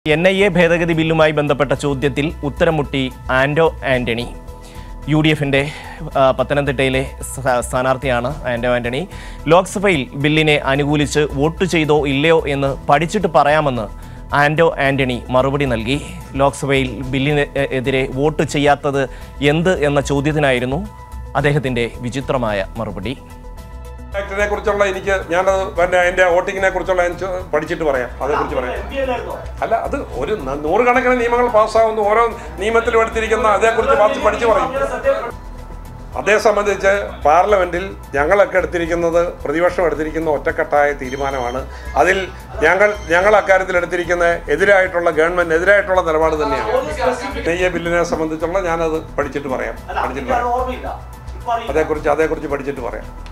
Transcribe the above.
N I A ഭേദഗതി ബില്ലുമായി ബന്ധപ്പെട്ട ചോദ്യത്തിൽ ഉത്തരം മുട്ടി ആന്റോ ആന്റണി യു ഡി എഫിന്റെ ആ, പത്തനംതിട്ടയിലെ സ്ഥാ- സ്ഥാനാർത്ഥിയാണ് ആന്റോ ആന്റണി ലോക്സഭയിൽ ബില്ലിനെ അനുകൂലിച്ച് വോട്ട് ചെയ്തോ ഇല്ലയോ എന്ന് പഠിച്ചിട്ട് പറയാമെന്ന് ആന്റോ ആന്റണി മറുപടി നൽകി ലോക്സഭയിൽ ബില്ലിന് എ- എതിരെ വോട്ട് ചെയ്യാത്തത് എന്ത് എന്ന ചോദ്യത്തിനായിരുന്നു അദ്ദേഹത്തിന്റെ വിചിത്രമായ മറുപടി ആക്ടിനെ കുറിച്ചുള്ള എനിക്ക് ഞാനത് പിന്നെ അതിന്റെ വോട്ടിങ്ങിനെ കുറിച്ചുള്ള ഞാൻ ചോ- പഠിച്ചിട്ട് പറയാം അതേക്കുറിച്ച് പറയാം അല്ല അത് ഒരു ന- നൂറുകണക്കിന് നിയമങ്ങൾ പാസ്സാവുന്ന ഓരോ നിയമത്തിലും എടുത്തിരിക്കുന്ന അതേക്കുറിച്ച് വായിച്ച് പഠിച്ചു പറയും അതേ സംബന്ധിച്ച് പാർലമെന്റിൽ ഞങ്ങളൊക്കെ എടുത്തിരിക്കുന്നത് പ്രതിപക്ഷം എടുത്തിരിക്കുന്ന ഒറ്റക്കെട്ടായ തീരുമാനമാണ് അതിൽ ഞങ്ങൾ ഞങ്ങൾ അക്കാര്യത്തിൽ എടുത്തിരിക്കുന്ന എതിരായിട്ടുള്ള ഗവൺമെന്റ് എതിരായിട്ടുള്ള നിലപാട് തന്നെയാണ് നെയ്യ ബില്ലിനെ സംബന്ധിച്ചുള്ള ഞാനത് പഠിച്ചിട്ട് പറയാം പഠിച്ചിട്ട് പറയാം അതേക്കുറിച്ച് അതേക്കുറിച്ച് പഠിച്ചിട്ട് പറയാം